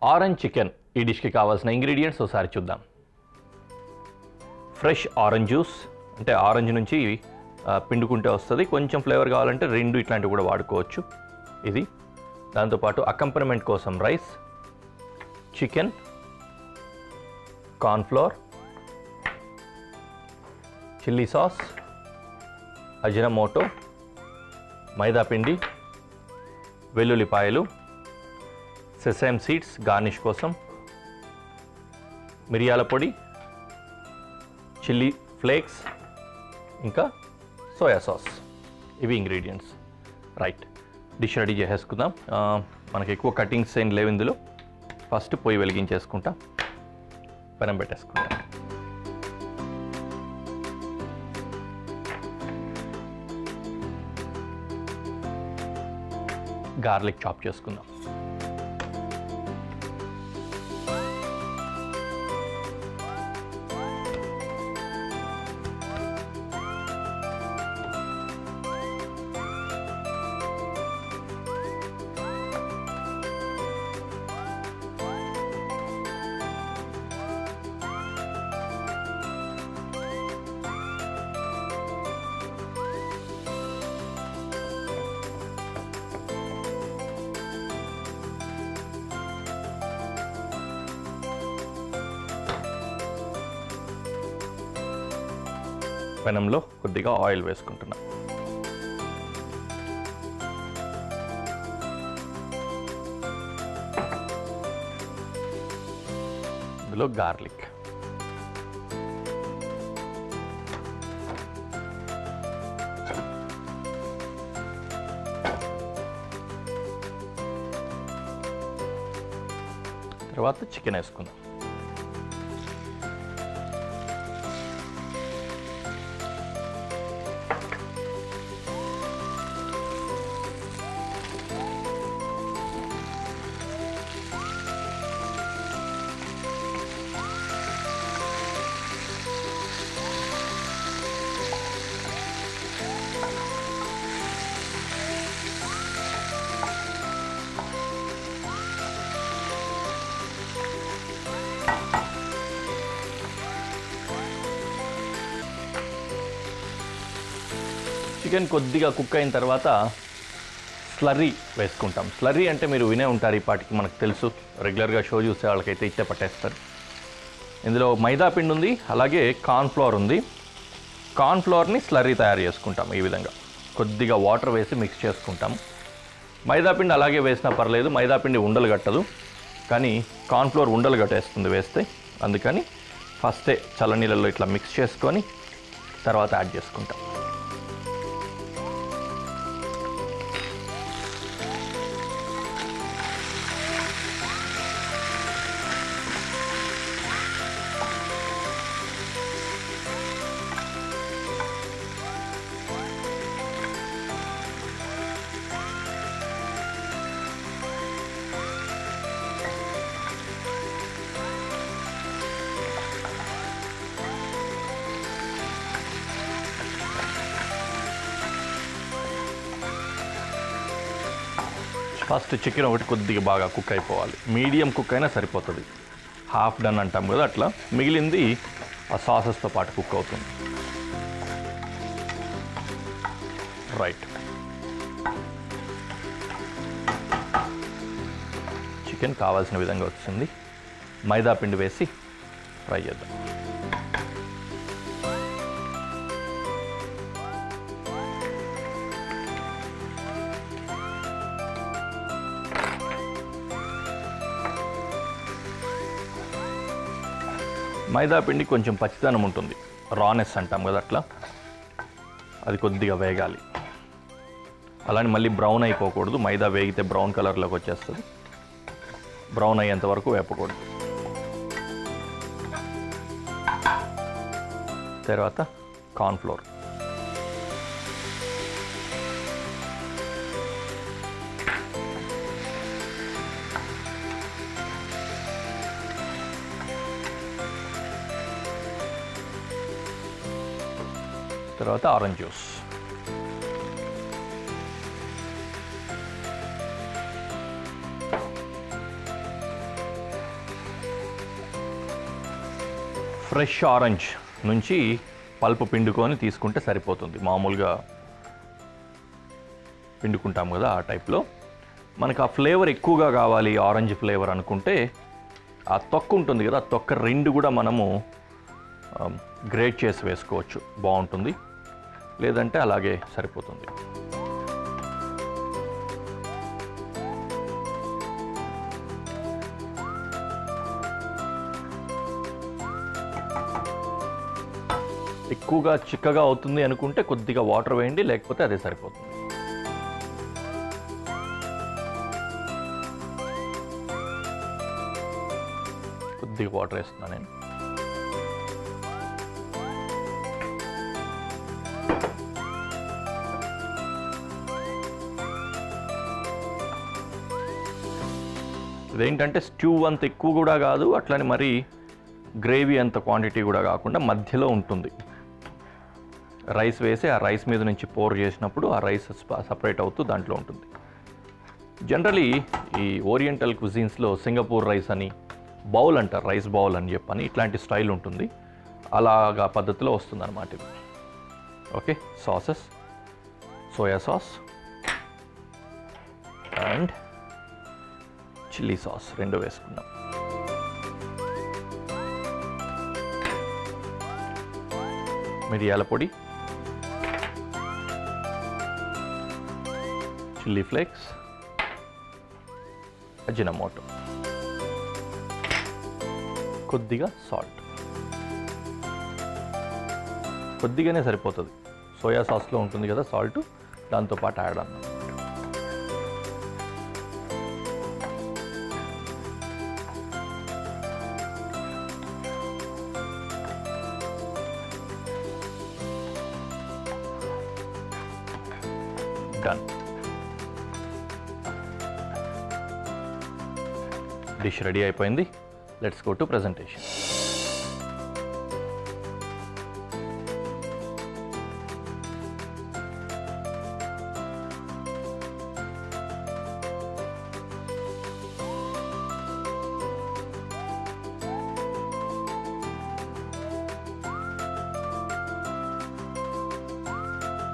orange chicken ఈ డిష్కి కావాల్సిన ingredients ఒకసారి చూద్దాం ఫ్రెష్ ఆరెంజ్ జ్యూస్ అంటే ఆరెంజ్ నుంచి ఆ, పిండుకుంటే వస్తుంది కొంచెం ఫ్లేవర్ కావాలంటే రెండు ఇట్లాంటివి కూడా వాడుకోవచ్చు ఇది దాంతోపాటు అకంపనమెంట్ కోసం rice chicken cornflour chilli sauce Ajinomoto maida పిండి వెల్లుల్లిపాయలు సెసామ్ సీడ్స్ గార్నిష్ కోసం మిరియాల పొడి చిల్లీ ఫ్లేక్స్ ఇంకా సోయా సాస్ ఇవి ఇంగ్రీడియంట్స్ రైట్ డిష్ రెడీ చేసేసుకుందాం ఆ, మనకి ఎక్కువ కటింగ్స్ ఏం లేవు ఇందులో ఫస్ట్ పొయ్యి వెలిగించేసుకుంటా పెనం పెట్టేసుకుంటా గార్లిక్ చాప్ చేసుకుందాం పెనంలో కొద్దిగా ఆయిల్ వేసుకుంటున్నా ఇందులో గార్లిక్ తర్వాత చికెన్ వేసుకుందాం చికెన్ కొద్దిగా కుక్ అయిన తర్వాత స్లర్రీ వేసుకుంటాం స్లర్రీ అంటే మీరు వినే ఉంటారు ఈ పాటికి మనకు తెలుసు రెగ్యులర్గా షో చూసే వాళ్ళకైతే ఇట్టే పట్టేస్తారు ఇందులో మైదా పిండి ఉంది అలాగే కార్న్ ఫ్లోర్ ఉంది కార్న్ ఫ్లోర్ని స్లర్రీ తయారు చేసుకుంటాం ఈ విధంగా కొద్దిగా వాటర్ వేసి మిక్స్ చేసుకుంటాం మైదా పిండి అలాగే వేసినా పర్లేదు మైదా పిండి ఉండలు కట్టదు కానీ కార్న్ ఫ్లోర్ ఉండలు కట్టేస్తుంది వేస్తే అందుకని ఫస్టే చల్లనీళ్ళల్లో ఇట్లా మిక్స్ చేసుకొని తర్వాత యాడ్ చేసుకుంటాం ఫస్ట్ చికెన్ ఒకటి కొద్దిగా బాగా కుక్ అయిపోవాలి మీడియం కుక్ అయినా సరిపోతుంది హాఫ్ డన్ అంటాం కదా అట్లా మిగిలింది ఆ సాసెస్తో పాటు కుక్ అవుతుంది రైట్ చికెన్ కావాల్సిన విధంగా వచ్చింది మైదా పిండి వేసి ఫ్రై చేద్దాం మైదా పిండి కొంచెం పచ్చిదనం ఉంటుంది రానెస్ అంటాం కదా అట్లా అది కొద్దిగా వేగాలి అలానే మళ్ళీ బ్రౌన్ అయిపోకూడదు మైదా వేగితే బ్రౌన్ కలర్లోకి వచ్చేస్తుంది బ్రౌన్ అయ్యేంత వరకు వేపకూడదు తర్వాత కార్న్ఫ్లోర్ తర్వాత ఆరెంజ్ జ్యూస్ ఫ్రెష్ ఆరెంజ్ నుంచి పల్పు పిండుకొని తీసుకుంటే సరిపోతుంది మామూలుగా పిండుకుంటాం కదా ఆ టైప్లో మనకు ఆ ఫ్లేవర్ ఎక్కువగా కావాలి ఆరెంజ్ ఫ్లేవర్ అనుకుంటే ఆ తొక్క ఉంటుంది కదా ఆ తొక్క రెండు కూడా మనము గ్రేట్ చేసి వేసుకోవచ్చు బాగుంటుంది లేదంటే అలాగే సరిపోతుంది ఎక్కువగా చిక్కగా అవుతుంది అనుకుంటే కొద్దిగా వాటర్ వేయండి లేకపోతే అదే సరిపోతుంది కొద్దిగా వాటర్ వేస్తున్నాను నేను ఇదేంటంటే స్ట్యూ అంత ఎక్కువ కూడా కాదు అట్లని మరి గ్రేవీ అంత క్వాంటిటీ కూడా కాకుండా మధ్యలో ఉంటుంది రైస్ వేసి ఆ రైస్ మీద నుంచి పోర్ చేసినప్పుడు ఆ రైస్ సపరేట్ అవుతూ దాంట్లో ఉంటుంది జనరలీ ఈ ఓరియంటల్ కుజిన్స్లో సింగపూర్ రైస్ అని బౌల్ అంటారు రైస్ బౌల్ అని చెప్పని ఇట్లాంటి స్టైల్ ఉంటుంది అలాగా పద్ధతిలో వస్తుంది అనమాట ఇది okay sauces soya sauce and chilli sauce రెండు వేసుకున్నాం మిరియాల పొడి చిల్లీ ఫ్లేక్స్ అజినమోటో కొద్దిగా సాల్ట్ కొద్దిగానే సరిపోతుంది సోయా సాస్లో ఉంటుంది కదా సాల్ట్ దాంతోపాటు యాడ్ అన్నమాట డన్ డిష్ రెడీ అయిపోయింది లెట్స్ గో టు ప్రజెంటేషన్